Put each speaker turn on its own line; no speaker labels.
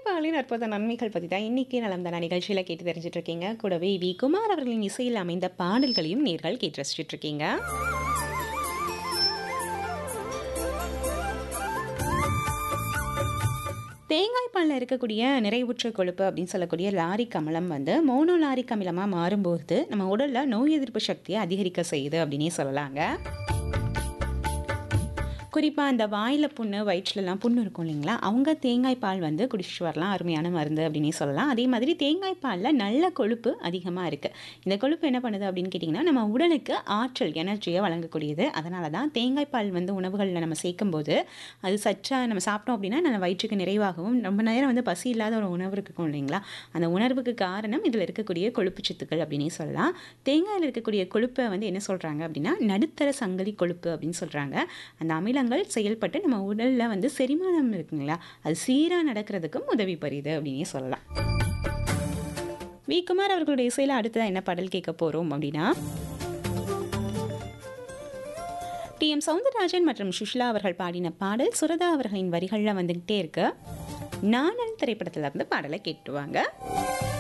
பாலின் அற்புத நன்மைகள் பற்றி தான் இன்னைக்கு நலம் தானா நிகழ்ச்சியில் கேட்டு தெரிஞ்சுட்டு இருக்கீங்க கூடவே வி குமார் அவர்களின் இசையில் அமைந்த பாடல்களையும் நேர்கள் கேட்டு ரசிச்சுட்டு இருக்கீங்க தேங்காய் பாலில் இருக்கக்கூடிய நிறைவுற்ற கொழுப்பு அப்படின்னு சொல்லக்கூடிய லாரிக் அமிலம் வந்து மோனோ லாரிக் அமிலமாக மாறும்போது நம்ம உடலில் நோய் எதிர்ப்பு சக்தியை அதிகரிக்க செய்யுது அப்படின்னே சொல்லலாங்க குறிப்பாக அந்த வாயில் புண்ணு வயிற்றுலலாம் புண்ணு இருக்கும் இல்லைங்களா அவங்க தேங்காய் பால் வந்து குடிச்சிட்டு வரலாம் அருமையான மருந்து அப்படின்னே சொல்லலாம் அதே மாதிரி தேங்காய் பாலில் நல்ல கொழுப்பு அதிகமாக இருக்குது இந்த கொழுப்பு என்ன பண்ணுது அப்படின்னு கேட்டிங்கன்னா நம்ம உடலுக்கு ஆற்றல் எனர்ஜியை வழங்கக்கூடியது அதனால தான் தேங்காய் பால் வந்து உணவுகளில் நம்ம சேர்க்கும்போது அது சற்றா நம்ம சாப்பிட்டோம் அப்படின்னா நம்ம வயிற்றுக்கு நிறைவாகவும் ரொம்ப நேரம் வந்து பசி இல்லாத ஒரு உணவு இருக்கும் இல்லைங்களா அந்த உணர்வுக்கு காரணம் இதில் இருக்கக்கூடிய கொழுப்பு சத்துக்கள் அப்படின்னே சொல்லலாம் தேங்காயில் இருக்கக்கூடிய கொழுப்பை வந்து என்ன சொல்கிறாங்க அப்படின்னா நடுத்தர சங்கிலி கொழுப்பு அப்படின்னு சொல்கிறாங்க அந்த அமிலங்கள் செயல்பட்டு நம்ம உடலில் வந்து செரிமானம் இருக்குங்களா அது சீராக நடக்கிறதுக்கும் உதவி புரியுது அப்படின்னே சொல்லலாம் வி குமார் அவர்களுடைய இசையில் அடுத்ததான் என்ன பாடல் கேட்க போகிறோம் அப்படின்னா டி எம் சவுந்தரராஜன் மற்றும் சுஷ்லா அவர்கள் பாடின பாடல் சுரதா அவர்களின் வரிகளில் வந்துக்கிட்டே இருக்கு நானன் திரைப்படத்துல இருந்து பாடலை கேட்டுவாங்க